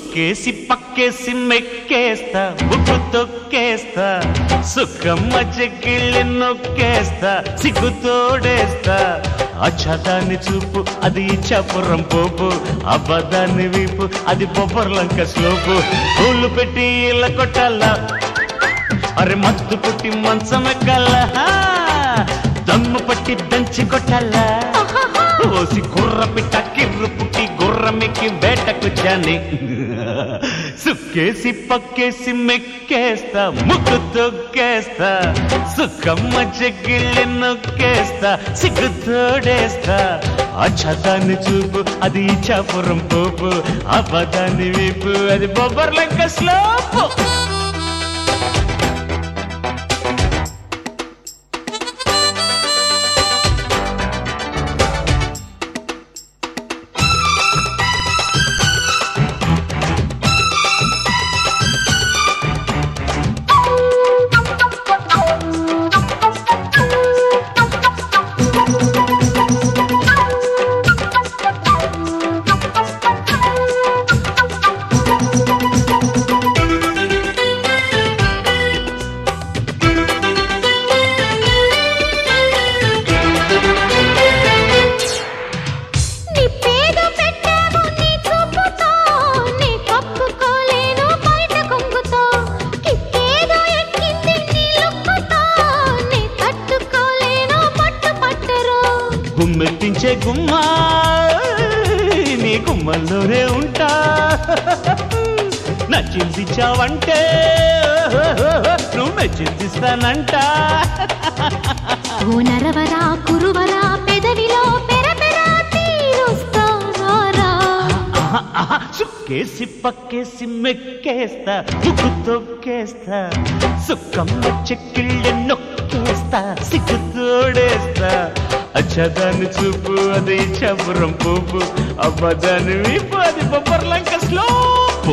సుక్కేసి పక్కేసి మెక్కేస్తా book తొక్కేస్తా సుఖమ్మ చెక్కిళ్ళి నొక్కేస్తా సిగ్గు తోడేస్తా అచ్చదాన్ని చూపు అది ఇచ్చాపురం పోపు అబద్ధాన్ని వీపు అది బొబ్బర్లంక స్లోపు పూలు పెట్టి ఇళ్ళ కొట్టాలా అరే మత్తు పుట్టి మంచం ఎక్కాల దమ్ము పట్టి దంచి కొట్టాల ఓసి కుర్ర పిట్ట కిర్రు పుట్టి గుర్రమెక్కి వేటకు జాని సుక్కేసి పక్కేసి మెక్కేస్తా ముక్కు తొక్కేస్తా సుఖమ్మ చెక్కిళ్ళి నొక్కేస్తా సిగ్గు తోడేస్తా అచ్చదాన్ని చూపు అది ఇచ్చాపురం పోపు అబదాన్ని వీపు అది బొబ్బర్లంక స్లోపు నీ పేరు పెట్టావు నీ చూపుతో నీ కప్పుకోలేను బయట కొంగుతో కిక్కేదో ఎక్కింది నీ లుక్కుతో నీ తట్టుకోలేను పట్టు పట్టరు గుమ్మెత్తించే గుమ్మ నీ గుమ్మల్లోనే ఉంటా నచ్చిందిచ్చావంటే నువ్వు మెచ్చిందిస్తానంట ఓ నరవరా కురువరా పెదవిలో పెరపెరా తీరుస్తారా ఆహా, ఆహా, సుక్కేసి పక్కేసి మెక్కేస్తా ముక్కు తొక్కేస్తా సుక్కమ్మ చెక్కిళ్ళి నొక్కేస్తా సిగ్గు తోడేస్తా అచ్చదాన్ని చూపు అది చబురం పూపు అబ్బదాన్ని వీపు అది బొబ్బర్లంక స్లోపు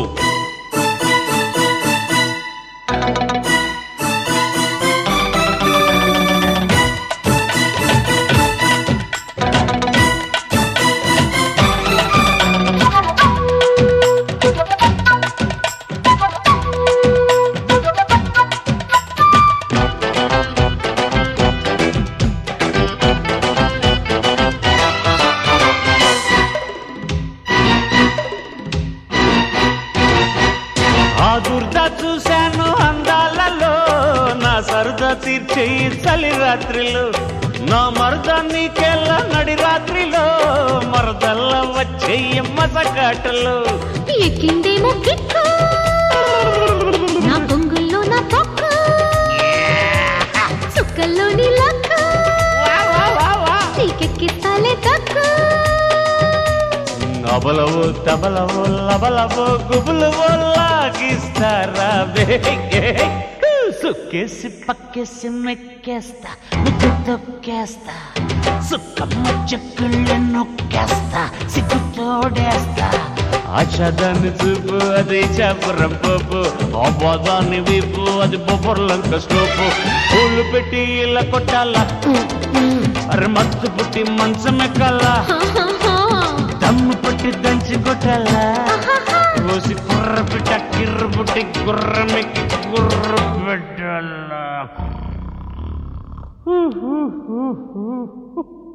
ఆ దుర్ద చూశాను అందాలలో నా సరదా తీర్చేయి చలి రాత్రిలో నా మరద నీకెళ్ళ నడి రాత్రిలో మరదల్ల వచ్చేయి మసకాటలు ఎక్కిందేమో కిక్కు నా పొంగుల్లో నా పొక్కు చుక్కల్లో నీ లక్కు వా, వా, వా, వా. నీకెక్కిస్తాలే తక్కు అబలవో తబలవో లబలవో గుబులవో లాగిస్తారా బేగే సుక్కేసి పక్కేసి మెక్కేస్తా ముక్కు తొక్కేస్తా సుక్కమ్మ చెక్కుళ్ళు నొక్కేస్తా సిగ్గు తోడేస్తా ఆశాదాన్ని చూపు అది చాపురం పోపు అబ్బదాన్ని వీపు అది బొబ్బర్లంక స్టోపు పూలు పెట్టి ఇలా కొట్టాలా అరే మత్తు పుట్టి మంచం ఎక్కాలా దమ్ము పట్టి దంచి కొట్టాలా కోసి కుర్ర పిట్ట కిర్ర పుట్టి గుర్రమెక్కి గుర్ర పెట్టాలా